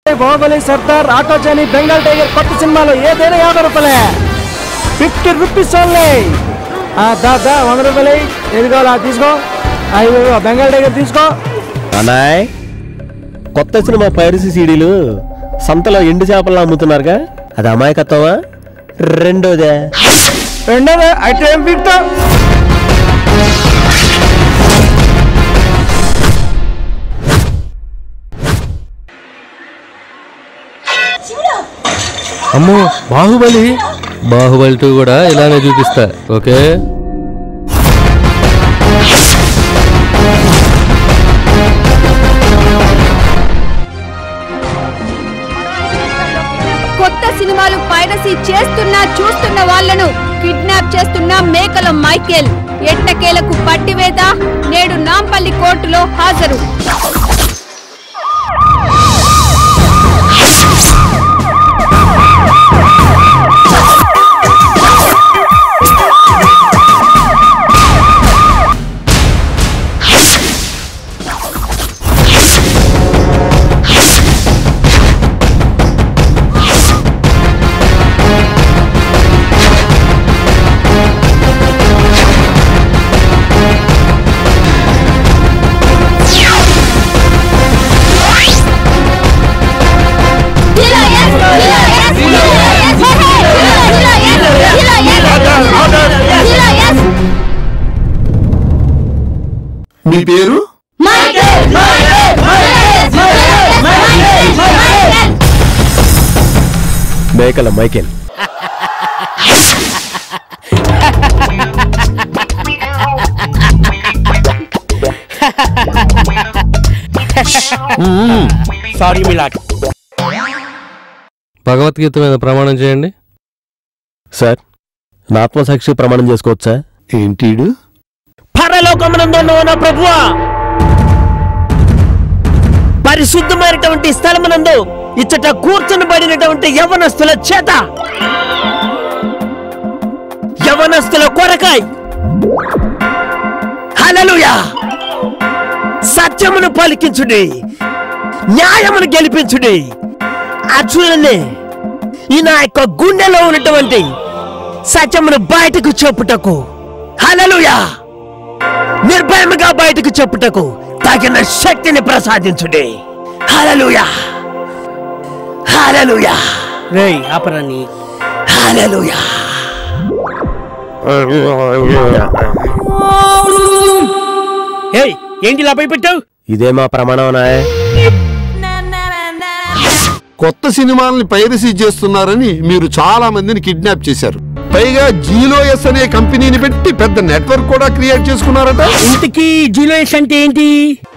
Baahubali Sardar auto Johnny Bengal tiger కొత్త సినిమాలో ఏదైనా యాభై రూపాయలే ఫిఫ్టీ రూపీస్ ఓన్లీ ఆ, దా దా వంద రూపాయలు ఏది కావాలో అది తీసుకో అయ్యో బెంగాల్ టైగర్ తీసుకో అన్నాయ్ కొత్త సినిమా పైరసీ సీడీలు సంతలో ఎండు చేపలు అమ్ముతున్నారుగా అది అమాయకత్వమా రెండోదే రెండోది అయితే ఏం పీక్తావు అమ్మో బాహుబలి బాహుబలి టూ కూడా ఇలానే చూపిస్తా ఓకే కొత్త సినిమాలు పైరసీ చేస్తున్నా చూస్తున్న వాళ్ళను కిడ్నాప్ చేస్తున్న మేకల మైకేల్ ఎట్టకేలకు పట్టివేత నేడు నాంపల్లి కోర్టులో హాజరు మీ పేరు మేకల మైకేల్ సారీ మిలాట్ భగవద్గీత మీద ప్రమాణం చేయండి సార్ నా ఆత్మసాక్షి ప్రమాణం చేసుకోవచ్చా ఏంటీడు పరలోకమునందున్న ప్రభువా పరిశుద్ధమైనటువంటి స్థలమునందు ఇచ్చట కూర్చొనబడినటువంటి యవనస్తుల చేత యవనస్తుల కొరకాయ్ హల్లెలూయా సత్యమును పలికించుడి న్యాయమును గెలిపించుడి ఆ చూడండి ఈ నా యొక్క గుండెలో ఉన్నటువంటి సత్యమును బయటకు చెప్పుటకు హల్లెలూయా నిర్భయముగా బయటకు చెప్పుటకు తగిన శక్తిని ప్రసాదించుడి హల్లెలూయా హల్లెలూయా రేయ్ ఆపరాని హల్లెలూయా ఏయ్ ఏంటి ఇలా భయపెట్టావు ఇదే మా ప్రమాణం నాయ్ కొత్త సినిమాల్ని పైరసీ చేస్తున్నారని మీరు చాలా మందిని కిడ్నాప్ చేశారు పైగా జీలోఎస్ అనే కంపెనీని పెట్టి పెద్ద నెట్వర్క్ కూడా క్రియేట్ చేసుకున్నారట ఇంతకీ జూలియస్ అంటే ఏంటి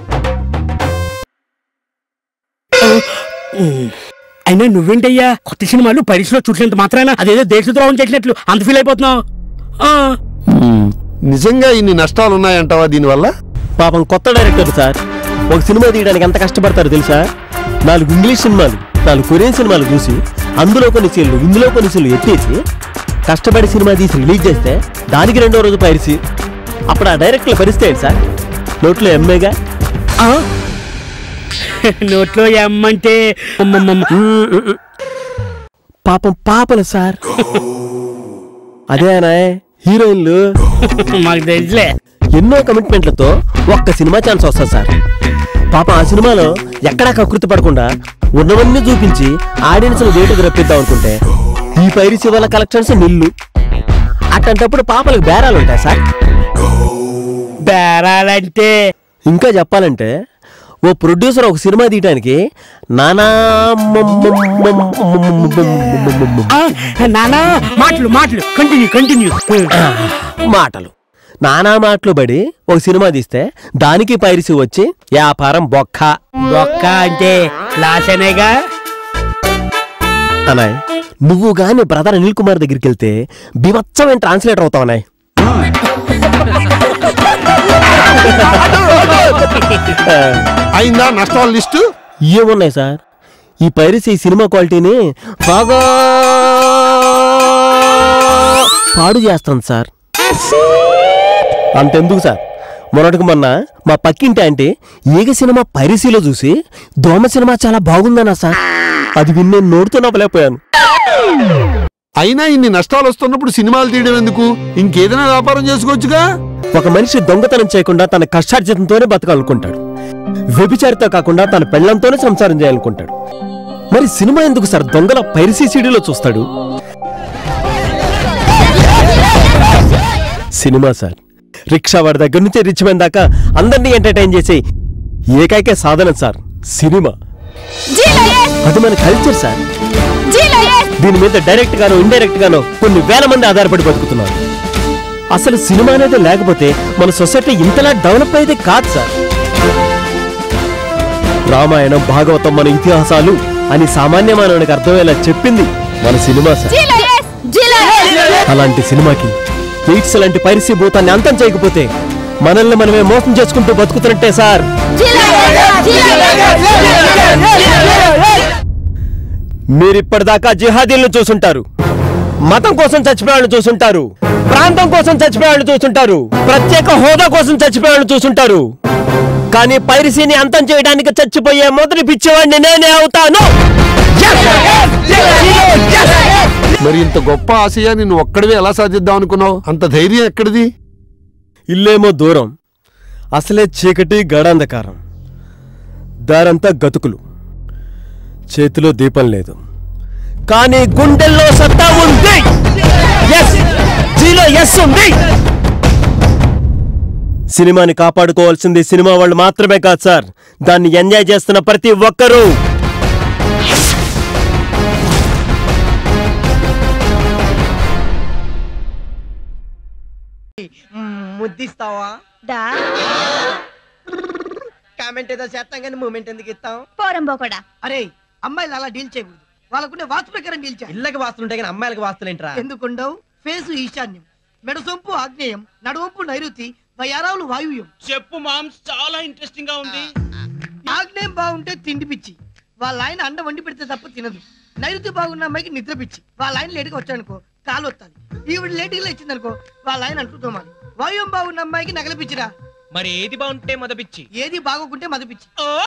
అయినా నువ్వేంటయ్యా కొత్త సినిమాలు పరిశ్రమ చూసినంత మాత్రాన అదేదో దేశద్రోహం చేసినట్లు అంత ఫీల్ అయిపోతున్నావు ఆ, నిజంగా ఇన్ని నష్టాలు ఉన్నాయంటావా దీనివల్ల పాపం కొత్త డైరెక్టర్ సార్ ఒక సినిమా తీయడానికి ఎంత కష్టపడతారో తెలుసా నాలుగు ఇంగ్లీష్ సినిమాలు నాలుగు కొరియన్ సినిమాలు చూసి అందులో కొన్ని సీన్లు ఇందులో కొన్ని సీన్లు ఎత్తేసి కష్టపడి సినిమా తీసి రిలీజ్ చేస్తే దానికి రెండో రోజు పైరిసి అప్పుడు ఆ డైరెక్టర్ల పరిస్థితి ఏంటి సార్ నోట్లో ఎంఏగా ఆ? నోట్లో ఎమ్మంటే అమ్మమ్మమ్మ. పాపం పాపలు సార్ అదే ఆయన హీరోయిన్లు మాకు తెలుసులే ఎన్నో కమిట్మెంట్లతో ఒక్క సినిమా ఛాన్స్ వస్తుంది సార్ పాప ఆ సినిమాలో ఎక్కడా కకృతి పడకుండా ఉన్నవన్నీ చూపించి ఆడియన్స్ వేటుకు రప్పిద్దాం అనుకుంటే ఈ పైరిసి వల్ల కలెక్షన్స్ నిల్లు అట్టంటప్పుడు పాపలకు బేరాలు ఉంటాయి సార్ బేరాలంటే ఇంకా చెప్పాలంటే ఓ ప్రొడ్యూసర్ ఒక సినిమా తీయడానికి నానా ఆ, నానా మాటలు మాటలు కంటిన్యూ కంటిన్యూ మాటలు నానా మాటలు పడి ఒక సినిమా తీస్తే దానికి పైరిసి వచ్చి వ్యాపారం బొక్క ఒక్క అంటే లాస్ అనేగా అనాయ్ నువ్వు గాని బ్రదర్ అనిల్ కుమార్ దగ్గరికి వెళ్తే బివత్సమైన ట్రాన్స్లేటర్ అవుతావు అనాయ్ అయిందా నష్టాల లిస్టు ఏమున్నాయి సార్ ఈ పైరసీ సినిమా క్వాలిటీని బాగా పాడు చేస్తుంది సార్ అంతెందుకు సార్ మొన్నటికి మొన్న మా పక్కింటి ఆంటీ ఈగ సినిమా పైరసీలో చూసి దోమ సినిమా చాలా బాగుందన్నా సార్ అది విని నేను నోడుతో నవ్వలేకపోయాను అయినా ఇన్ని నష్టాలు వస్తున్నప్పుడు సినిమాలు తీయడం ఎందుకు ఇంకేదైనా వ్యాపారం చేసుకోవచ్చుగా ఒక మనిషి దొంగతనం చేయకుండా తన కష్టార్జితంతోనే బతకాలనుకుంటాడు వ్యభిచారితో కాకుండా తన పెళ్లంతోనే సంసారం చేయాలనుకుంటాడు మరి సినిమా ఎందుకు సార్ దొంగల పైరసీ సీడీలో చూస్తాడు సినిమా సార్ రిక్షా వాడి దగ్గర నుంచి రిచ్ మ్యాన్ దాకా అందరినీ ఎంటర్టైన్ చేసే ఏకైక సాధనం సార్ సినిమా అది మన కల్చర్ సార్ దీని మీద డైరెక్ట్ గానో ఇండైరెక్ట్ గానో కొన్ని వేల మంది ఆధారపడి బతుకుతున్నారు అసలు సినిమా అనేది లేకపోతే మన సొసైటీ ఇంతలా డెవలప్ అయితే కాదు సార్ రామాయణం భాగవతం మన ఇతిహాసాలు అని సామాన్య మానవునికి అర్థమయ్యేలా చెప్పింది మన సినిమా సార్ అలాంటి సినిమాకి ఎయిడ్స్ లాంటి పైరసీ భూతాన్ని అంతం చేయకపోతే మనల్ని మనమే మోసం చేసుకుంటూ బతుకుతున్నట్టే సార్ మీరిప్పటిదాకా జిహాదీలను చూసుంటారు మతం కోసం చచ్చిపోయాళ్ళని చూసుంటారు ప్రాంతం కోసం చచ్చిపోయాళ్ళని చూసుంటారు ప్రత్యేక హోదా కోసం చచ్చిపోయాళ్ళని చూసుంటారు కానీ పైరసీని అంతం చేయడానికి చచ్చిపోయే మొదటి పిచ్చివాడిని నేనే అవుతాను మరి ఇంత గొప్ప ఆశయాన్ని నువ్వు ఒక్కడివే ఎలా సాధిద్దాం అనుకున్నావు అంత ధైర్యం ఎక్కడిది ఇల్లేమో దూరం అసలే చీకటి గడాంధకారం దారంతా గతుకులు చేతిలో దీపం లేదు కానీ గుండెల్లో సత్తా ఉంది Yes! జీలో ఎస్ ఉంది సినిమాని కాపాడుకోవాల్సింది సినిమా వాళ్ళు మాత్రమే కాదు సార్ దాన్ని ఎంజాయ్ చేస్తున్న ప్రతి ఒక్కరూ ముద్దిస్తావా దా కామెంట్ ఏదో చేస్తాం కానీ మూమెంట్ ఎందుకు ఇస్తాం పోరంబోకడా అరే అమ్మాయిలు అలా డీల్ చేయకూడదు వాళ్ళకుండే వాస్తు ప్రకారం డీల్ చేయాలి ఇళ్ళకి వాస్తులుంటే కానీ అమ్మాయిలకి వాస్తులేంట్రా ఎందుకుండవు ఫేసు ఈశాన్యం మెడసొంపు ఆగ్నేయం నడువంపు నైరుతి వయారావులు వాయువ్యం చెప్పు మామ్స్ చాలా ఇంట్రెస్టింగ్ గా ఉంది ఆగ్నేయం బాగుంటే తిండి పిచ్చి వాళ్ళ ఆయన అండ వండి పెడితే తప్ప తినదు నైరుతి బాగున్న అమ్మాయికి నిద్ర పిచ్చి వాళ్ళ ఆయన లేటుగా వచ్చాడనుకో కాలు వస్తాది ఈవిడ లేటుగా ఇచ్చిందనుకో వాళ్ళ ఆయన అంటూ తోమాలి వాయువ్యం బాగున్న అమ్మాయికి నగల పిచ్చిరా మరి ఏది బాగుంటే మొదపిచ్చి ఏది బాగోకుంటే మద పిచ్చి ఓ